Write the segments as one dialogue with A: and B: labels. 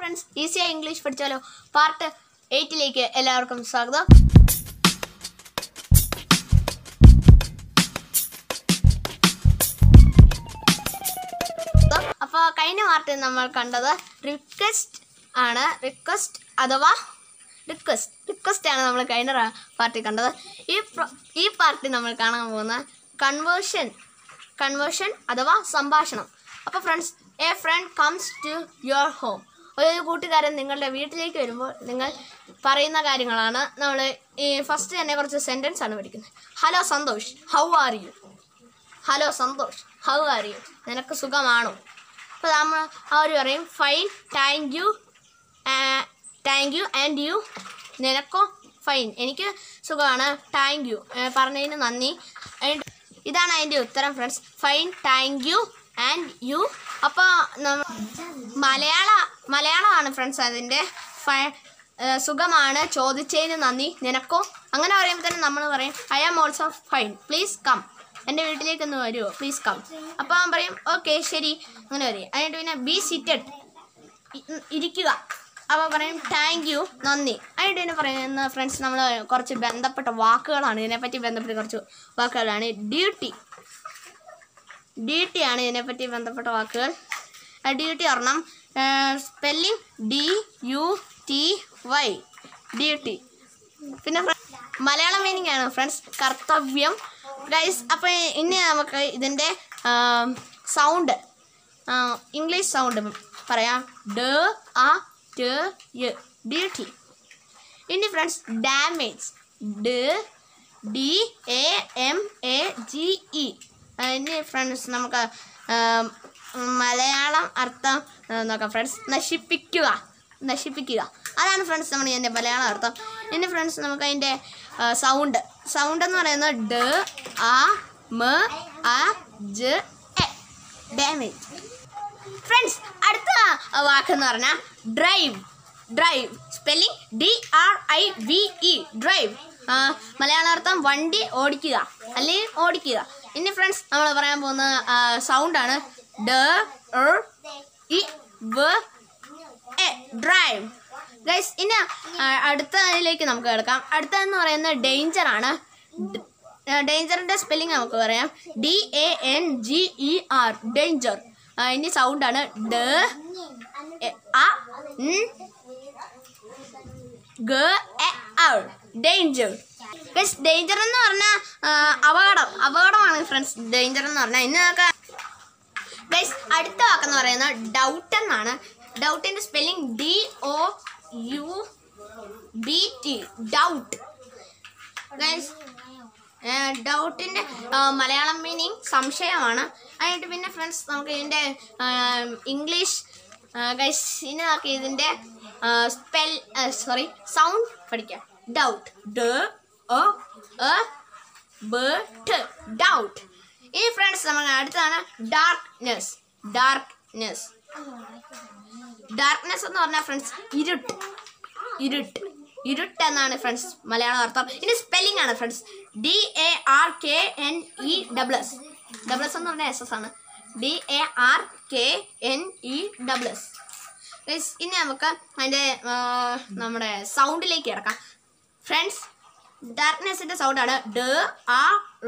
A: friends ഈസിയായി English പഠിച്ചാലോ part എയ്റ്റിലേക്ക് എല്ലാവർക്കും സ്വാഗതം അപ്പോൾ കഴിഞ്ഞ പാർട്ടിൽ നമ്മൾ കണ്ടത് റിക്വസ്റ്റ് ആണ് റിക്വസ്റ്റ് അഥവാ റിക്വസ്റ്റ് റിക്വസ്റ്റ് ആണ് നമ്മൾ കഴിഞ്ഞ പാർട്ടി കണ്ടത് ഈ പ്ര- ഈ പാർട്ടി നമ്മൾ കാണാൻ പോകുന്ന കൺവേർഷൻ കൺവേർഷൻ അഥവാ സംഭാഷണം അപ്പോൾ friends a friend comes to your home ഒരു കൂട്ടുകാരൻ നിങ്ങളുടെ വീട്ടിലേക്ക് വരുമ്പോൾ നിങ്ങൾ പറയുന്ന കാര്യങ്ങളാണ് നമ്മൾ ഈ ഫസ്റ്റ് തന്നെ കുറച്ച് സെൻറ്റൻസ് ആണ് പഠിക്കുന്നത് hello Santhosh how are you hello Santhosh how are you നിനക്ക് സുഖമാണോ അപ്പോൾ നമ്മൾ അവർ പറയും fine thank you thank you and you നിനക്കോ ഫൈൻ എനിക്ക് സുഖമാണ് താങ്ക് യു പറഞ്ഞതിന് നന്ദി And ഇതാണ് അതിൻ്റെ ഉത്തരം friends fine thank you and you അപ്പോൾ നമ്മ മലയാള മലയാളമാണ് ഫ്രണ്ട്സ് അതിൻ്റെ ഫൈ ഏഹ് സുഖമാണ് ചോദിച്ചതിന് നന്ദി നിനക്കോ അങ്ങനെ പറയുമ്പോൾ തന്നെ നമ്മൾ പറയും I am also fine please come എൻ്റെ വീട്ടിലേക്ക് ഒന്ന് വരുമോ പ്ലീസ് കം അപ്പോൾ അവൻ പറയും ഓക്കെ ശരി അങ്ങനെ പറയും അതിനായിട്ട് പിന്നെ ബി സീറ്റഡ് ഇരിക്കുക അപ്പോൾ പറയും താങ്ക് യു നന്ദി അതിനായിട്ട് പിന്നെ പറയുന്ന ഫ്രണ്ട്സ് നമ്മൾ കുറച്ച് ബന്ധപ്പെട്ട വാക്കുകളാണ് ഇതിനെപ്പറ്റി ബന്ധപ്പെട്ട കുറച്ച് വാക്കുകളാണ് ഡ്യൂട്ടി ഡ്യൂട്ടി ആണ് ഇതിനെപ്പറ്റി ബന്ധപ്പെട്ട വാക്കുകൾ ഡ്യൂട്ടി ഒരെണ്ണം spelling D U T Y duty പിന്നെ ഫ്ര- മലയാളം മീനിങ് ആണ് ഫ്രണ്ട്സ് കർത്തവ്യം ഗൈസ് അപ്പോൾ ഇനി നമുക്ക് ഇതിൻ്റെ സൗണ്ട് ഇംഗ്ലീഷ് സൗണ്ട് പറയാം ഡ ആ ട് യ ഡ്യൂട്ടി ഇനി ഫ്രണ്ട്സ് ഡാമേജ് ഡ D A M A G E ഇനി ഫ്രണ്ട്സ് നമുക്ക് ആം, മലയാളം അർത്ഥം ആ, നോക്കാം ഫ്രണ്ട്സ് നശിപ്പിക്കുക നശിപ്പിക്കുക അതാണ് ഫ്രണ്ട്സ് നമ്മൾ ഇതിൻ്റെ മലയാളം അർത്ഥം ഇനി ഫ്രണ്ട്സ് നമുക്ക് അതിൻ്റെ സൗണ്ട് സൗണ്ട് എന്ന് പറയുന്നത് ഡ ആ മ ആ ജ എ ഡാമേജ് ഫ്രണ്ട്സ് അടുത്ത വാക്കെന്ന് പറഞ്ഞാൽ drive drive spelling D R I V E drive മലയാളാർത്ഥം വണ്ടി ഓടിക്കുക അല്ലെങ്കിൽ ഓടിക്കുക ഇനി ഫ്രണ്ട്സ് നമ്മൾ പറയാൻ പോകുന്ന സൗണ്ടാണ് ഡ എർ ഇ വ എ ഡ്രൈവ് ഗൈസ് ഇനി ആ, അടുത്തതിലേക്ക് നമുക്ക് കിടക്കാം അടുത്തതെന്ന് പറയുന്നത് ഡേഞ്ചർ ആണ് ഡേഞ്ചറിൻ്റെ സ്പെല്ലിംഗ് നമുക്ക് പറയാം D A N G E R danger ഇനി സൗണ്ടാണ് ഡ എ, അ ൻ, ഗ എ ഔ ഡേഞ്ചർ ഗൈസ് ഡേഞ്ചർ എന്ന് പറഞ്ഞാൽ അപകടം അപകടമാണ് ഫ്രണ്ട്സ് ഡേഞ്ചർ എന്ന് പറഞ്ഞാൽ ഇന്ന് നമുക്ക് ഗൈസ് അടുത്ത വാക്കെന്ന് പറയുന്നത് ഡൗട്ട് എന്നാണ് ഡൗട്ടിൻ്റെ spelling D O U B T doubt guys ഡൗട്ടിൻ്റെ മലയാളം മീനിങ് സംശയമാണ് അതിനായിട്ട് പിന്നെ ഫ്രണ്ട്സ് നമുക്ക് ഇതിൻ്റെ ഇംഗ്ലീഷ് ഗൈസ് ഇനി നമുക്ക് ഇതിൻ്റെ സ്പെൽ സോറി സൗണ്ട് പഠിക്കാം ഡൗട്ട് ഡ ഒ എ ബ ട് ഡൗട്ട് ഈ ഫ്രണ്ട്സ് നമ്മൾ അടുത്താണ് ഡാർക്ക്നെസ് ഡാർക്ക്നെസ് ഡാർക്ക്നെസ് എന്ന് പറഞ്ഞാൽ ഫ്രണ്ട്സ് ഇരുട്ട് ഇരുട്ട് ഇരുട്ട് എന്നാണ് ഫ്രണ്ട്സ് മലയാളം അർത്ഥം ഇനി സ്പെല്ലിംഗ് ആണ് friends D A R K N E double S double S എന്ന് പറഞ്ഞാൽ എസ് എസ് ആണ് D A R K N E double S Guys, ഇനി നമുക്ക് അതിൻ്റെ നമ്മുടെ സൗണ്ടിലേക്ക് കിടക്കാം ഫ്രണ്ട്സ് ഡാർക്ക്നെസ്സിൻ്റെ സൗണ്ടാണ് ഡ ആ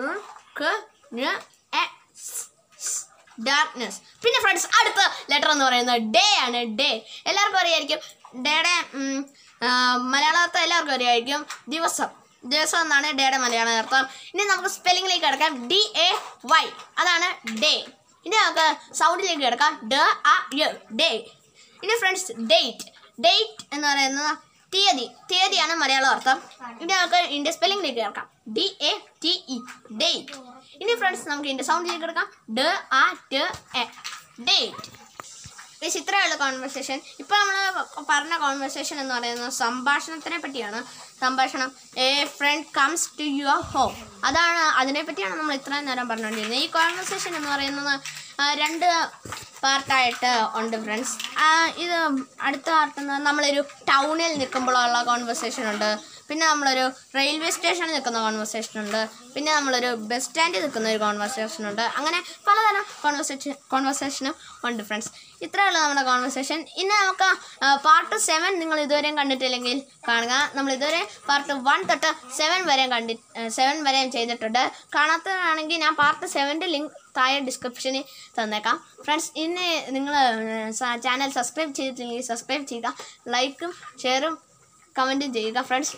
A: ഡാർക്ക്നെസ് പിന്നെ ഫ്രണ്ട്സ് അടുത്ത ലെറ്റർ എന്ന് പറയുന്നത് ഡേ ആണ് ഡേ എല്ലാവർക്കും അറിയായിരിക്കും ഡേയുടെ ഉം, ആ, മലയാള അർത്ഥം എല്ലാവർക്കും അറിയായിരിക്കും ദിവസം ദിവസം എന്നാണ് ഡേയുടെ മലയാള അർത്ഥം ഇനി നമുക്ക് സ്പെല്ലിങ്ങിലേക്ക് കിടക്കാം ഡി എ വൈ അതാണ് ഡേ ഇനി നമുക്ക് സൗണ്ടിലേക്ക് കിടക്കാം ഡ ആ യ ഡേ ഇനി ഫ്രണ്ട്സ് ഡേറ്റ് ഡേറ്റ് എന്ന് പറയുന്നത് തീയതി തീയതിയാണ് മലയാളം അർത്ഥം ഇനി നമുക്ക് ഇതിൻ്റെ സ്പെല്ലിങ്ങിലേക്ക് കിടക്കാം D A T E date ഇനി ഫ്രണ്ട്സ് നമുക്ക് ഇതിൻ്റെ സൗണ്ടിലേക്ക് കിടക്കാം ഡ ആ ട് എ ഡേറ്റ് ഗൈസ് ഇത്രയുള്ള കോൺവെർസേഷൻ ഇപ്പോൾ നമ്മൾ പറഞ്ഞ കോൺവെർസേഷൻ എന്ന് പറയുന്നത് സംഭാഷണത്തിനെ പറ്റിയാണ് സംഭാഷണം a friend comes to your home അതാണ് അതിനെപ്പറ്റിയാണ് നമ്മൾ ഇത്രയും നേരം പറഞ്ഞുകൊണ്ടിരുന്നത് ഈ കോൺവെർസേഷൻ എന്ന് പറയുന്നത് ആ, രണ്ട് പാർട്ടായിട്ട് ഉണ്ട് ഫ്രണ്ട്സ് ഇത് അടുത്ത പാർട്ട് നമ്മളൊരു ടൗണിൽ നിൽക്കുമ്പോഴുള്ള കോൺവെർസേഷൻ ഉണ്ട് പിന്നെ നമ്മളൊരു റെയിൽവേ സ്റ്റേഷനിൽ നിൽക്കുന്ന കോൺവെർസേഷൻ ഉണ്ട് പിന്നെ നമ്മളൊരു ബസ് സ്റ്റാൻഡിൽ നിൽക്കുന്ന ഒരു കോൺവെർസേഷൻ ഉണ്ട് അങ്ങനെ പലതരം കോൺവെർസേഷൻ കോൺവെർസേഷനും ഉണ്ട് ഫ്രണ്ട്സ് ഇത്രയേ ഉള്ളൂ നമ്മുടെ കോൺവെർസേഷൻ ഇനി നമുക്ക് പാർട്ട് സെവൻ നിങ്ങൾ ഇതുവരെയും കണ്ടിട്ടില്ലെങ്കിൽ കാണുക നമ്മൾ ഇതുവരെ പാർട്ട് വൺ തൊട്ട് സെവൻ വരെയും കണ്ടി സെവൻ വരെയും ചെയ്തിട്ടുണ്ട് കാണാത്തതാണെങ്കിൽ ഞാൻ പാർട്ട് സെവൻ്റെ ലിങ്ക് താഴെ ഡിസ്ക്രിപ്ഷനിൽ തന്നേക്കാം ഫ്രണ്ട്സ് ഇന്ന് നിങ്ങൾ ചാനൽ സബ്സ്ക്രൈബ് ചെയ്തിട്ടില്ലെങ്കിൽ സബ്സ്ക്രൈബ് ചെയ്യുക ലൈക്കും ഷെയറും കമൻറ്റും ചെയ്യുക ഫ്രണ്ട്സ്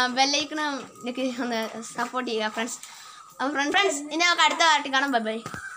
A: ബെല്ലൈക്കണം എനിക്ക് ഒന്ന് സപ്പോർട്ട് ചെയ്യുക ഫ്രണ്ട്സ് ഫ്രണ്ട്സ് ഇനി നമുക്ക് അടുത്ത പാർട്ടി കാണാം ബൈ ബൈ